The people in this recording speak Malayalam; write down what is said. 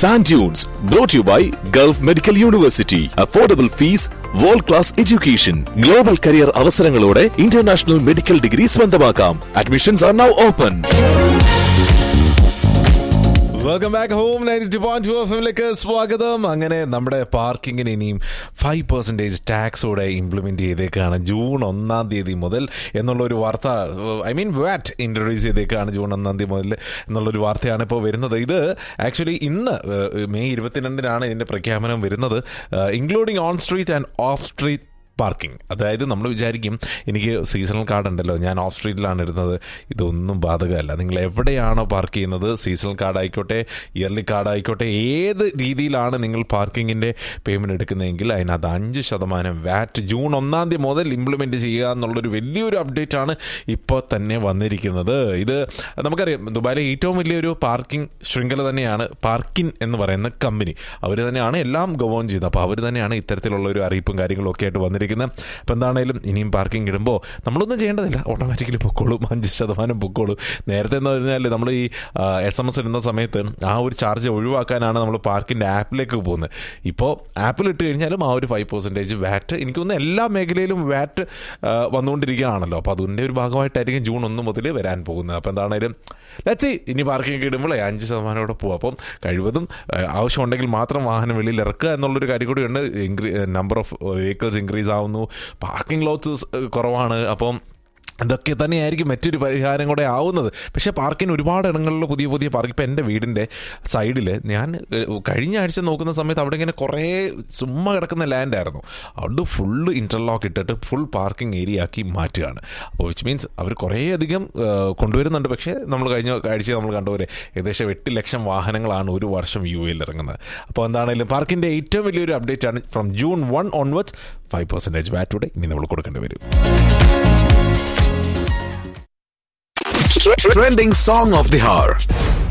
Sand Dunes, brought to you by Gulf Medical University. Affordable fees, world class education, global career അവസരങ്ങളോടെ ഇന്റർനാഷണൽ മെഡിക്കൽ ഡിഗ്രി സ്വന്തമാക്കാം admissions are now open welcome back home ninety two point two F എമ്മിലേക്ക് സ്വാഗതം അങ്ങനെ നമ്മുടെ പാർക്കിങ്ങിന് ഇനിയും ഫൈവ് പെർസെൻറ്റേജ് ടാക്സോടെ ഇംപ്ലിമെൻറ്റ് ചെയ്തേക്കാണ് ജൂൺ ഒന്നാം തീയതി മുതൽ എന്നുള്ളൊരു വാർത്ത ഐ മീൻ വാറ്റ് ഇൻട്രൊഡ്യൂസ് ചെയ്തേക്കാണ് ജൂൺ ഒന്നാം തീയതി മുതൽ എന്നുള്ളൊരു വാർത്തയാണ് ഇപ്പോൾ വരുന്നത് ഇത് ആക്ച്വലി ഇന്ന് ഏഹ്, മെയ് ഇരുപത്തിരണ്ടിനാണ് ഇതിൻ്റെ പ്രഖ്യാപനം വരുന്നത് including on street and off street parking അതായത് നമ്മൾ വിചാരിക്കും എനിക്ക് സീസണൽ കാർഡ് ഉണ്ടല്ലോ ഞാൻ ഓഫ് സ്ട്രീറ്റിലാണ് ഇരുന്നത് ഇതൊന്നും ബാധകമല്ല നിങ്ങൾ എവിടെയാണോ പാർക്ക് ചെയ്യുന്നത് സീസണൽ കാർഡ് ആയിക്കോട്ടെ ഇയർലി കാർഡ് ആയിക്കോട്ടെ ഏത് രീതിയിലാണ് നിങ്ങൾ പാർക്കിങ്ങിൻ്റെ പേയ്മെൻറ്റ് എടുക്കുന്നതെങ്കിൽ അതിനകത്ത് അഞ്ച് ശതമാനം വാറ്റ് ജൂൺ ഒന്നാം തീയതി മുതൽ ഇംപ്ലിമെൻറ്റ് ചെയ്യുക എന്നുള്ളൊരു വലിയൊരു അപ്ഡേറ്റ് ആണ് ഇപ്പോൾ തന്നെ വന്നിരിക്കുന്നത് ഇത് നമുക്കറിയാം ദുബായിലെ ഏറ്റവും വലിയൊരു പാർക്കിംഗ് ശൃംഖല തന്നെയാണ് പാർക്കിൻ എന്ന് പറയുന്ന കമ്പനി അവർ തന്നെയാണ് എല്ലാം ഗവൺ ചെയ്യുന്നത് അപ്പോൾ അവർ തന്നെയാണ് ഇത്തരത്തിലുള്ള ഒരു അറിയിപ്പും കാര്യങ്ങളും ഒക്കെ ആയിട്ട് വന്നിരിക്കുന്നത് അപ്പോൾ എന്താണേലും ഇനിയും പാർക്കിംഗ് ഇടുമ്പോൾ നമ്മളൊന്നും ചെയ്യേണ്ടതില്ല ഓട്ടോമാറ്റിക്കലി പൊക്കോളും അഞ്ച് ശതമാനം പൊക്കോളും നേരത്തെ എന്ന് പറഞ്ഞാൽ നമ്മൾ ഈ എസ് എം എസ് ഇടുന്ന സമയത്ത് ആ ഒരു ചാർജ് ഒഴിവാക്കാനാണ് നമ്മൾ പാർക്കിൻ്റെ ആപ്പിലേക്ക് പോകുന്നത് ഇപ്പോൾ ആപ്പിൽ ഇട്ട് കഴിഞ്ഞാലും ആ ഒരു ഫൈവ് പെർസെൻറ്റേജ് വാറ്റ് എനിക്ക് തോന്നുന്നു എല്ലാ മേഖലയിലും വാറ്റ് വന്നുകൊണ്ടിരിക്കുകയാണല്ലോ അപ്പോൾ അതിൻ്റെ ഒരു ഭാഗമായിട്ടായിരിക്കും ജൂൺ ഒന്ന് മുതൽ വരാൻ പോകുന്നത് അപ്പോൾ എന്താണേലും ലെറ്റ്സ് ഇനി പാർക്കിംഗ് ഇടുമ്പോൾ അഞ്ച് ശതമാനം കൂടെ പോകും അപ്പം കഴിവതും ആ, ആവശ്യമുണ്ടെങ്കിൽ മാത്രം വാഹനം വെളിയിൽ ഇറക്കുക എന്നുള്ളൊരു കാര്യം കൂടിയുണ്ട് ഇൻക്രീ നമ്പർ ഓഫ് വെഹിക്കിൾസ് ഇൻക്രീസ് ആവുന്നു പാർക്കിംഗ് ലോട്ട്സ് കുറവാണ് അപ്പം ഇതൊക്കെ തന്നെയായിരിക്കും മറ്റൊരു പരിഹാരം കൂടെ ആവുന്നത് പക്ഷേ പാർക്കിന് ഒരുപാട് ഇടങ്ങളിൽ പുതിയ പുതിയ പാർക്ക് ഇപ്പം എൻ്റെ വീടിൻ്റെ സൈഡിൽ ഞാൻ ഏഹ്, കഴിഞ്ഞ ആഴ്ച നോക്കുന്ന സമയത്ത് അവിടെ ഇങ്ങനെ കുറേ ചുമ്മാ കിടക്കുന്ന ലാൻഡായിരുന്നു അവിടെ ഫുള്ള് ഇൻ്റർലോക്ക് ഇട്ടിട്ട് ഫുൾ പാർക്കിംഗ് ഏരിയ ആക്കി മാറ്റുകയാണ് അപ്പോൾ വിച്ച് മീൻസ് അവർ കുറേയധികം ഏഹ്, കൊണ്ടുവരുന്നുണ്ട് പക്ഷേ നമ്മൾ കഴിഞ്ഞ ആഴ്ച നമ്മൾ കണ്ടുപോലെ ഏകദേശം എട്ട് ലക്ഷം വാഹനങ്ങളാണ് ഒരു വർഷം യു എയിൽ ഇറങ്ങുന്നത് അപ്പോൾ എന്താണെങ്കിലും പാർക്കിൻ്റെ ഏറ്റവും വലിയൊരു അപ്ഡേറ്റ് ആണ് from June one onwards five percentage വാറ്റൂടെ ഇനി നമ്മൾ കൊടുക്കേണ്ടി വരും Trending song of the hour.